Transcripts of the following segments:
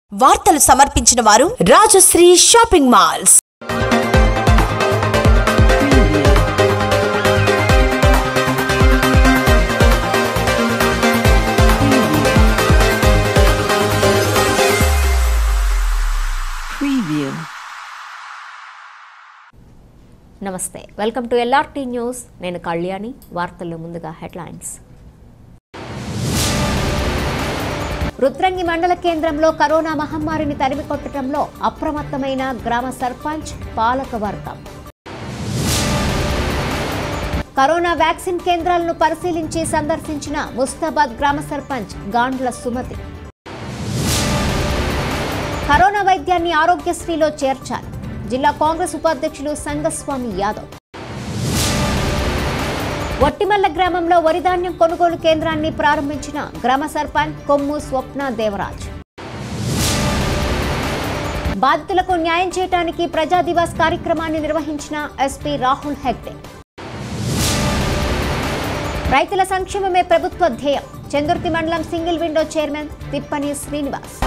వార్తలు సమర్పించిన వారు రాజశ్రీ షాపింగ్ మాల్స్ Preview. నమస్తే వెల్కమ్ టు ఎల్ఆర్టీ న్యూస్ నేను కళ్యాణి వార్తల్లో ముందుగా హెడ్లైన్స్ రుద్రంగి మండల కేంద్రంలో కరోనా మహమ్మారిని తరిమికొట్టడంలో అప్రమత్తమైన గ్రామ సర్పంచ్ పాలక వర్గం కరోనా వ్యాక్సిన్ కేంద్రాలను పరిశీలించి సందర్శించిన ముస్తాబాద్ గ్రామ సర్పంచ్ గాండ్ల సుమతి కరోనా వైద్యాన్ని ఆరోగ్యశ్రీలో చేర్చాలి జిల్లా కాంగ్రెస్ ఉపాధ్యక్షులు సంగస్వామి యాదవ్ వట్టిమల్ల గ్రామంలో వరిధాన్యం కొనుగోలు కేంద్రాన్ని ప్రారంభించిన గ్రామ సర్పంచ్ కొమ్ము స్వప్న దేవరాజ్ బాధితులకు న్యాయం చేయడానికి ప్రజా దివాస్ కార్యక్రమాన్ని నిర్వహించిన ఎస్పీ రాహుల్ హెగ్డే రైతుల సంక్షేమమే ప్రభుత్వ ధ్యేయం చందుర్తి మండలం single window chairman Thippani Srinivas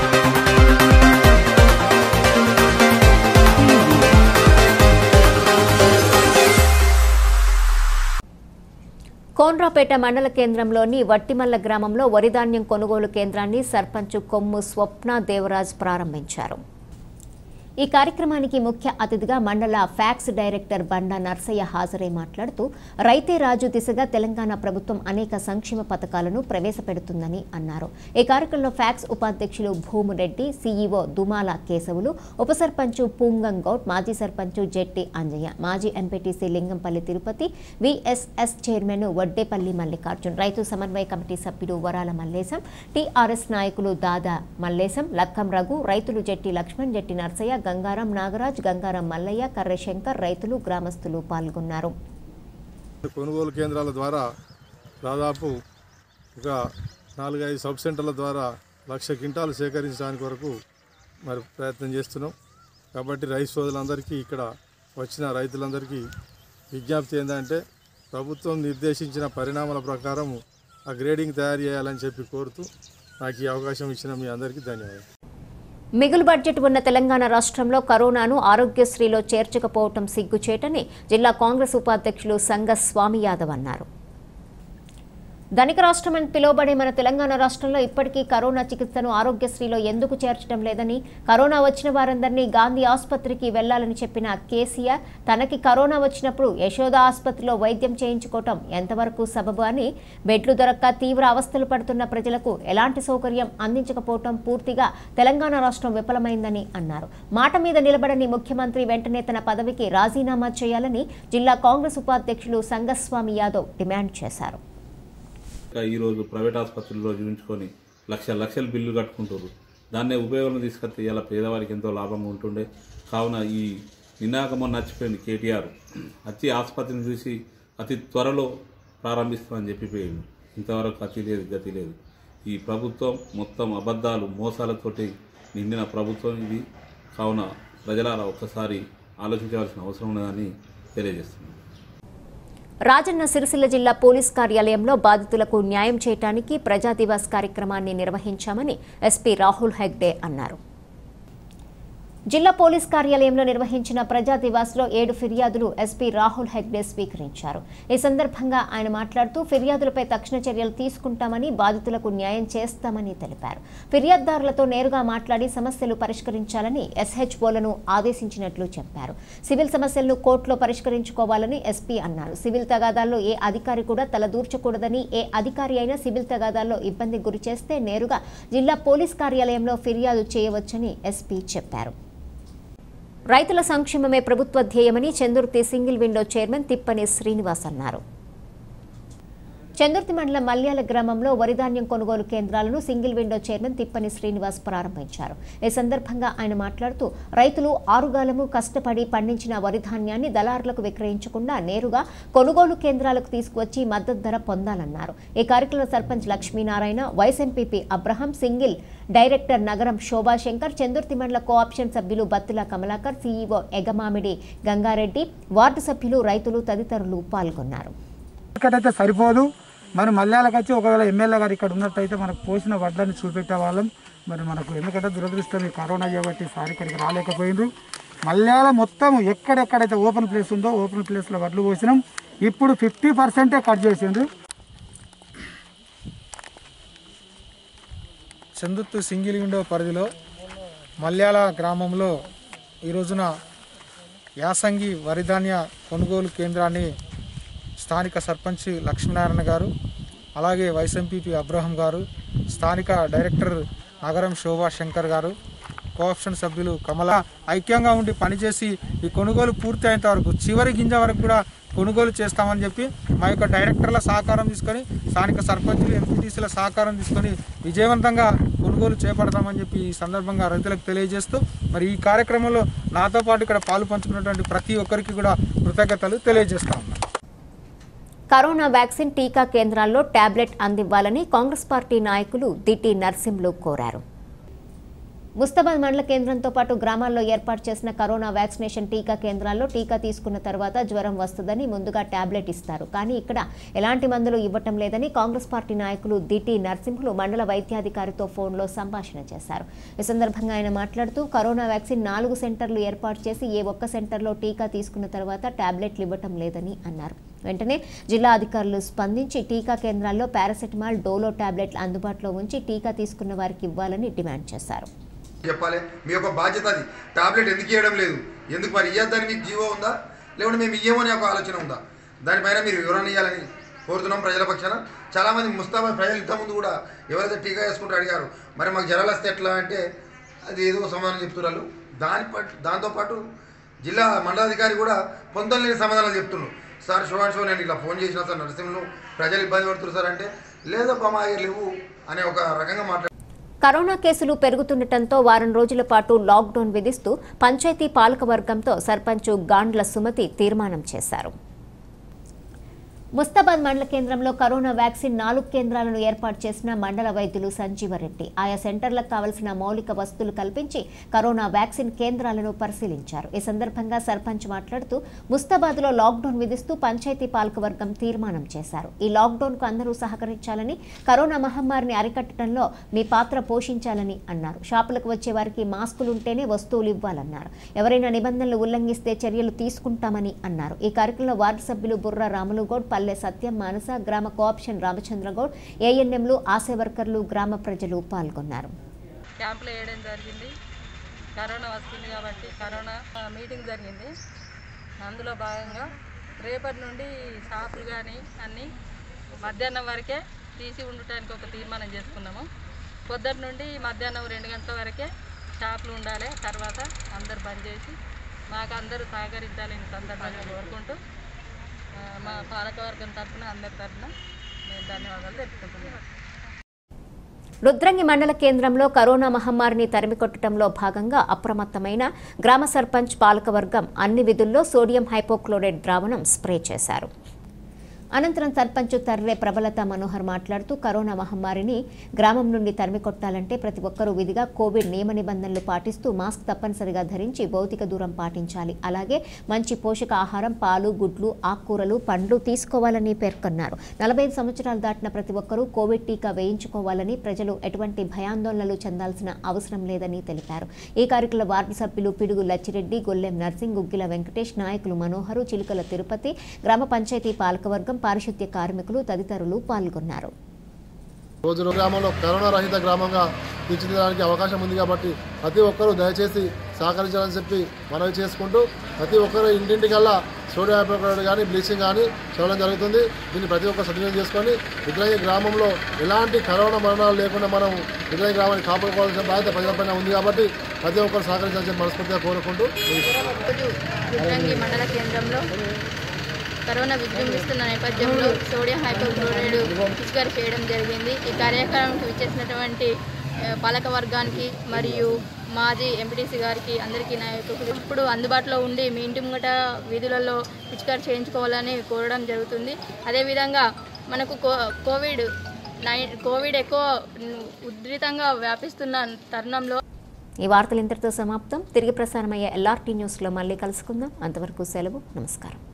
Konraopet మండల కేంద్రంలోని వట్టిమల్ల గ్రామంలో వరిధాన్యం కొనుగోలు కేంద్రాన్ని సర్పంచ్ కొమ్ము స్వప్న దేవరాజ్ ప్రారంభించారు ఈ కార్యక్రమానికి ముఖ్య అతిథిగా మండల ఫ్యాక్స్ డైరెక్టర్ బండా నర్సయ్య హాజరై మాట్లాడుతూ రైతే రాజు దిశగా తెలంగాణ ప్రభుత్వం అనేక సంక్షేమ పథకాలను ప్రవేశపెడుతుందని అన్నారు ఈ కార్యక్రమంలో ఫ్యాక్స్ ఉపాధ్యక్షులు భూమురెడ్డి సీఈఓ దుమాల కేశవులు ఉప సర్పంచ్ పూంగం గౌడ్ మాజీ సర్పంచ్ జెట్టి అంజయ్య మాజీ MPTC Lingampally Tirupati VSS chairman Vaddepally Mallikarjun రైతు సమన్వయ కమిటీ సభ్యుడు వరాల మల్లేశం టీఆర్ఎస్ నాయకులు దాదా మల్లేశం లక్కం రఘు రైతులు జెట్టి లక్ష్మణ్ జెట్టి నర్సయ్య గంగారం నాగరాజ్ గంగారం మల్లయ్య కర్రె శంకర్ రైతులు గ్రామస్తులు పాల్గొన్నారు కొనుగోలు కేంద్రాల ద్వారా దాదాపు ఒక నాలుగైదు సబ్ సెంటర్ల ద్వారా లక్ష క్వింటాలు సేకరించడానికి వరకు మరి ప్రయత్నం చేస్తున్నాం కాబట్టి రైతు సోదరులందరికీ ఇక్కడ వచ్చిన రైతులందరికీ విజ్ఞప్తి ఏంటంటే ప్రభుత్వం నిర్దేశించిన పరిణామాల ప్రకారం ఆ గ్రేడింగ్ తయారు చేయాలని చెప్పి కోరుతూ నాకు ఈ అవకాశం ఇచ్చిన మీ అందరికీ ధన్యవాదాలు మిగులు బడ్జెట్ ఉన్న తెలంగాణ రాష్ట్రంలో కరోనాను ఆరోగ్యశ్రీలో చేర్చకపోవటం సిగ్గుచేటని జిల్లా కాంగ్రెస్ ఉపాధ్యక్షులు సంగ స్వామి యాదవ్ అన్నారు ధనిక రాష్ట్రం అని పిలువబడే మన తెలంగాణ రాష్ట్రంలో ఇప్పటికీ కరోనా చికిత్సను ఆరోగ్యశ్రీలో ఎందుకు చేర్చడం లేదని కరోనా వచ్చిన వారందరినీ గాంధీ ఆసుపత్రికి వెళ్లాలని చెప్పిన కేసీఆర్ తనకి కరోనా వచ్చినప్పుడు యశోద ఆసుపత్రిలో వైద్యం చేయించుకోవటం ఎంతవరకు సబబు అని బెడ్లు దొరక్క తీవ్ర అవస్థలు పడుతున్న ప్రజలకు ఎలాంటి సౌకర్యం అందించకపోవటం పూర్తిగా తెలంగాణ రాష్ట్రం విఫలమైందని అన్నారు మాట మీద నిలబడని ముఖ్యమంత్రి వెంటనే తన పదవికి రాజీనామా చేయాలని జిల్లా కాంగ్రెస్ ఉపాధ్యక్షులు సంగస్వామి యాదవ్ డిమాండ్ చేశారు ఇంకా ఈరోజు ప్రైవేట్ ఆసుపత్రుల్లో చూపించుకొని లక్ష లక్షల బిల్లు కట్టుకుంటారు దాన్నే ఉపయోగం తీసుకొస్తే ఇలా పేదవారికి ఎంతో లాభంగా ఉంటుండే కావున ఈ నిన్నాక మొన్న నచ్చిపోయింది కేటీఆర్ వచ్చి ఆసుపత్రిని చూసి అతి త్వరలో ప్రారంభిస్తామని చెప్పిపోయాడు ఇంతవరకు అతి లేదు గతి లేదు ఈ ప్రభుత్వం మొత్తం అబద్ధాలు మోసాలతోటి నిండిన ప్రభుత్వం ఇది కావున ప్రజలారా ఒక్కసారి ఆలోచించవలసిన అవసరం ఉన్నదని తెలియజేస్తున్నాను రాజన్న సిరిసిల్ల జిల్లా పోలీస్ కార్యాలయంలో బాధితులకు న్యాయం చేయడానికి ప్రజా దివాస్ కార్యక్రమాన్ని నిర్వహించామని ఎస్పీ రాహుల్ హెగ్డే అన్నారు జిల్లా పోలీస్ కార్యాలయంలో నిర్వహించిన ప్రజా దివాస్లో ఏడు ఫిర్యాదులు ఎస్పీ రాహుల్ హెగ్డే స్వీకరించారు ఈ సందర్భంగా ఆయన మాట్లాడుతూ ఫిర్యాదులపై తక్షణ చర్యలు తీసుకుంటామని బాధితులకు న్యాయం చేస్తామని తెలిపారు ఫిర్యాదుదారులతో నేరుగా మాట్లాడి సమస్యలు పరిష్కరించాలని ఎస్హెచ్ఓలను ఆదేశించినట్లు చెప్పారు సివిల్ సమస్యలను కోర్టులో పరిష్కరించుకోవాలని ఎస్పీ అన్నారు సివిల్ తగాదాల్లో ఏ అధికారి కూడా తలదూర్చకూడదని ఏ అధికారి అయినా సివిల్ తగాదాల్లో ఇబ్బంది గురి చేస్తే నేరుగా జిల్లా పోలీస్ కార్యాలయంలో ఫిర్యాదు చేయవచ్చని ఎస్పీ చెప్పారు రైతుల సంక్షేమమే ప్రభుత్వ ధ్యేయమని Chandurthi single window chairman Thippani Srinivas అన్నారు చందుర్తి మండలం మల్యాల గ్రామంలో వరిధాన్యం కొనుగోలు కేంద్రాలను single window chairman Thippani Srinivas ప్రారంభించారు ఈ సందర్భంగా ఆయన మాట్లాడుతూ రైతులు ఆరుగాలము కష్టపడి పండించిన వరిధాన్యాన్ని దళారులకు విక్రయించకుండా నేరుగా కొనుగోలు కేంద్రాలకు తీసుకువచ్చి మద్దతు ధర పొందాలన్నారు ఈ కార్యక్రమంలో sarpanch Lakshminarayana vice MPP Abraham single director Nagaram Shobhashankar Chandurthi మండల కోఆప్షన్ సభ్యులు బత్తుల కమలాకర్ సీఈఓ ఎగమామిడి గంగారెడ్డి వార్డు సభ్యులు రైతులు తదితరులు పాల్గొన్నారు మార్కెట్ అయితే సరిపోదు మరి మల్యాలకు వచ్చి ఒకవేళ ఎమ్మెల్యే గారు ఇక్కడ ఉన్నట్టయితే మనకు పోసిన వడ్లని చూపెట్టే వాళ్ళం మరి మనకు ఎందుకంటే దురదృష్టం ఈ కరోనా కాబట్టి సారి ఇక్కడికి రాలేకపోయినరు మల్యాల మొత్తం ఎక్కడెక్కడైతే ఓపెన్ ప్లేస్ ఉందో ఓపెన్ ప్లేస్లో వడ్లు పోసినాం ఇప్పుడు ఫిఫ్టీ పర్సెంటే కట్ చేసిండ్రు చందుత్తు సింగిల్ విండో పరిధిలో మల్యాల గ్రామంలో ఈ రోజున యాసంగి వరిధాన్య కొనుగోలు కేంద్రాన్ని స్థానిక సర్పంచ్ లక్ష్మీనారాయణ గారు అలాగే వైస్ ఎంపీపీ అబ్రహం గారు స్థానిక డైరెక్టర్ నగరం శోభా శంకర్ గారు కోఆప్షన్ సభ్యులు కమల ఐక్యంగా ఉండి పనిచేసి ఈ కొనుగోలు పూర్తి అయ్యేంత వరకు చివరి గింజ వరకు కూడా కొనుగోలు చేస్తామని చెప్పి మా యొక్క డైరెక్టర్ల సహకారం తీసుకొని స్థానిక సర్పంచులు ఎంపీటీసీల సహకారం తీసుకొని విజయవంతంగా కొనుగోలు చేపడతామని చెప్పి ఈ సందర్భంగా రైతులకు తెలియజేస్తూ మరి ఈ కార్యక్రమంలో నాతో పాటు ఇక్కడ పాలు పంచుకున్నటువంటి ప్రతి ఒక్కరికి కూడా కృతజ్ఞతలు తెలియజేస్తా ఉన్నాను కరోనా వ్యాక్సిన్ టీకా కేంద్రాల్లో టాబ్లెట్ అందివ్వాలని కాంగ్రెస్ పార్టీ నాయకులు దిటి నర్సింహులు కోరారు ముస్తాబాద్ మండల కేంద్రంతో పాటు గ్రామాల్లో ఏర్పాటు చేసిన కరోనా వ్యాక్సినేషన్ టీకా కేంద్రాల్లో టీకా తీసుకున్న తర్వాత జ్వరం వస్తుందని ముందుగా టాబ్లెట్ ఇస్తారు కానీ ఇక్కడ ఎలాంటి మందులు ఇవ్వటం లేదని కాంగ్రెస్ పార్టీ నాయకులు దిటి నరసింహులు మండల వైద్యాధికారితో ఫోన్లో సంభాషణ చేశారు ఈ సందర్భంగా ఆయన మాట్లాడుతూ కరోనా వ్యాక్సిన్ నాలుగు సెంటర్లు ఏర్పాటు చేసి ఏ ఒక్క సెంటర్లో టీకా తీసుకున్న తర్వాత టాబ్లెట్లు ఇవ్వటం లేదని అన్నారు వెంటనే జిల్లా అధికారులు స్పందించి టీకా కేంద్రాల్లో పారాసెటమాల్ డోలో టాబ్లెట్లు అందుబాటులో ఉంచి టీకా తీసుకున్న వారికి ఇవ్వాలని డిమాండ్ చేశారు చెప్పాలి మీ యొక్క బాధ్యత అది టాబ్లెట్ ఎందుకు ఇవ్వడం లేదు ఎందుకు మరి ఇవ్వద్దని మీకు జీవో ఉందా లేకుంటే మేము ఇయ్యమని ఒక ఆలోచన ఉందా దానిపైన మీరు వివరణ ఇవ్వాలని కోరుతున్నాం ప్రజల పక్షాన చాలామంది ముస్తాబాద్ ప్రజలు ఇంతకుముందు కూడా ఎవరైతే టీకా వేసుకుంటూ అడిగారు మరి మాకు జ్వరాలు వస్తే ఎట్లా అంటే అది ఏదో సమాధానం చెప్తున్నారు దాని పట్ దాంతోపాటు జిల్లా మండలాధికారి కూడా పొందలేని సమాధానాలు చెప్తున్నారు సార్ శివాన్ షో నేను ఇలా ఫోన్ చేసిన సార్ నరసింహలో ప్రజలు ఇబ్బంది పడుతున్నారు సార్ అంటే లేదబ్బా మా దగ్గర లేవు అనే ఒక రకంగా మాట్లాడు కరోనా కేసులు పెరుగుతుండటంతో వారం రోజుల పాటు లాక్డౌన్ విధిస్తూ పంచాయతీ పాలకవర్గంతో సర్పంచ్ గాండ్ల సుమతి తీర్మానం చేశారు ముస్తాబాద్ మండల కేంద్రంలో కరోనా వ్యాక్సిన్ నాలుగు కేంద్రాలను ఏర్పాటు చేసిన మండల వైద్యులు సంజీవరెడ్డి ఆయా సెంటర్లకు కావలసిన మౌలిక వసతులు కల్పించి కరోనా వ్యాక్సిన్ కేంద్రాలను పరిశీలించారు ఈ సందర్భంగా సర్పంచ్ మాట్లాడుతూ ముస్తాబాద్లో లాక్డౌన్ విధిస్తూ పంచాయతీ పాలకవర్గం తీర్మానం చేశారు ఈ లాక్డౌన్కు అందరూ సహకరించాలని కరోనా మహమ్మారిని అరికట్టడంలో మీ పాత్ర పోషించాలని అన్నారు షాపులకు వచ్చే వారికి మాస్కులు ఉంటేనే వస్తువులు ఇవ్వాలన్నారు ఎవరైనా నిబంధనలు ఉల్లంఘిస్తే చర్యలు తీసుకుంటామని అన్నారు ఈ కార్యక్రమంలో వార్డు సభ్యులు బుర్ర రాములుగౌడ్ పల్లె సత్యం మానస గ్రామ కోఆప్షన్ రామచంద్రగౌడ్ ఏఎన్ఎంలు ఆశా వర్కర్లు గ్రామ ప్రజలు పాల్గొన్నారు క్యాంపులు వేయడం జరిగింది కరోనా వస్తుంది కాబట్టి కరోనా ఆ, మీటింగ్ జరిగింది అందులో భాగంగా రేపటి నుండి షాపులు కానీ అన్నీ మధ్యాహ్నం వరకే తీసి ఉండటానికి ఒక తీర్మానం చేసుకున్నాము పొద్దుటి నుండి మధ్యాహ్నం రెండు గంటల వరకే షాపులు ఉండాలి తర్వాత అందరు బంద్ చేసి మాకు అందరూ సహకరించాలని సందర్భంగా కోరుకుంటూ ఆ, మా పాలకవర్గం తరఫున అందరి తరఫున నేను ధన్యవాదాలు తెలుపుకుంటున్నాను రుద్రంగి మండల కేంద్రంలో కరోనా మహమ్మారిని తరిమికొట్టడంలో భాగంగా అప్రమత్తమైన గ్రామ సర్పంచ్ పాలకవర్గం అన్ని విధుల్లో సోడియం హైపోక్లోరైడ్ ద్రావణం స్ప్రే చేశారు అనంతరం సర్పంచ్ తర్రే ప్రబలత మనోహర్ మాట్లాడుతూ కరోనా మహమ్మారిని గ్రామం నుండి తరిమికొట్టాలంటే ప్రతి ఒక్కరూ విధిగా కోవిడ్ నియమ నిబంధనలు పాటిస్తూ మాస్క్ తప్పనిసరిగా ధరించి భౌతిక దూరం పాటించాలి అలాగే మంచి పోషక ఆహారం పాలు గుడ్లు ఆకుకూరలు పండ్లు తీసుకోవాలని పేర్కొన్నారు నలభై ఐదు సంవత్సరాలు దాటిన ప్రతి ఒక్కరూ కోవిడ్ టీకా వేయించుకోవాలని ప్రజలు ఎటువంటి భయాందోళనలు చెందాల్సిన అవసరం లేదని తెలిపారు ఈ కార్యక్రమంలో వార్డు సభ్యులు పిడుగు లచ్చిరెడ్డి గొల్లెం నర్సింగ్ గుగ్గిల వెంకటేష్ నాయకులు మనోహరు చిలుకల తిరుపతి గ్రామ పంచాయతీ పాలకవర్గం పారిశుద్ధ్య కార్మికులు తదితరులు పాల్గొన్నారు రోజు గ్రామంలో కరోనా రహిత గ్రామంగా తీర్చిదిద్దడానికి అవకాశం ఉంది కాబట్టి ప్రతి ఒక్కరూ దయచేసి సహకరించాలని చెప్పి మనవి చేసుకుంటూ ప్రతి ఒక్కరు ఇంటింటికల్లా సోడియం హైపోక్లోరైడ్ కానీ బ్లీచింగ్ కానీ చల్లడం జరుగుతుంది దీన్ని ప్రతి ఒక్కరు సద్వినియోగం చేసుకొని విద్రంగి గ్రామంలో ఎలాంటి కరోనా మరణాలు లేకుండా మనం విద్రంగి గ్రామాన్ని కాపాడుకోవాల్సిన బాధ్యత ప్రజలపైన ఉంది కాబట్టి ప్రతి ఒక్కరు సహకరించాలని చెప్పి మనస్ఫూర్తిగా కోరుకుంటూ రోజు రుద్రంగి మండల కేంద్రంలో కరోనా విజృంభిస్తున్న నేపథ్యంలో సోడియం హైపోక్లోరైడ్ పిచికారి చేయడం జరిగింది ఈ కార్యక్రమానికి విచ్చేసినటువంటి ఆ, పాలక వర్గానికి మరియు మాజీ ఎంపీటీసీ గారికి అందరికీ నా యొక్క కృతజ్ఞతలు. ఇప్పుడు అందుబాటులో ఉండి మీ ఇంటి ముంగట వీధులలో పిచికారి చేయించుకోవాలని కోరడం జరుగుతుంది అదేవిధంగా మనకు కో కోవిడ్ నైన్ కోవిడ్ ఎక్కువ ఉధృతంగా వ్యాపిస్తున్న తరుణంలో ఈ వార్తలు ఇంతటితో సమాప్తం తిరిగి ప్రసారమయ్యే ఎల్ఆర్టీ న్యూస్లో మళ్ళీ కలుసుకుందాం అంతవరకు సెలవు నమస్కారం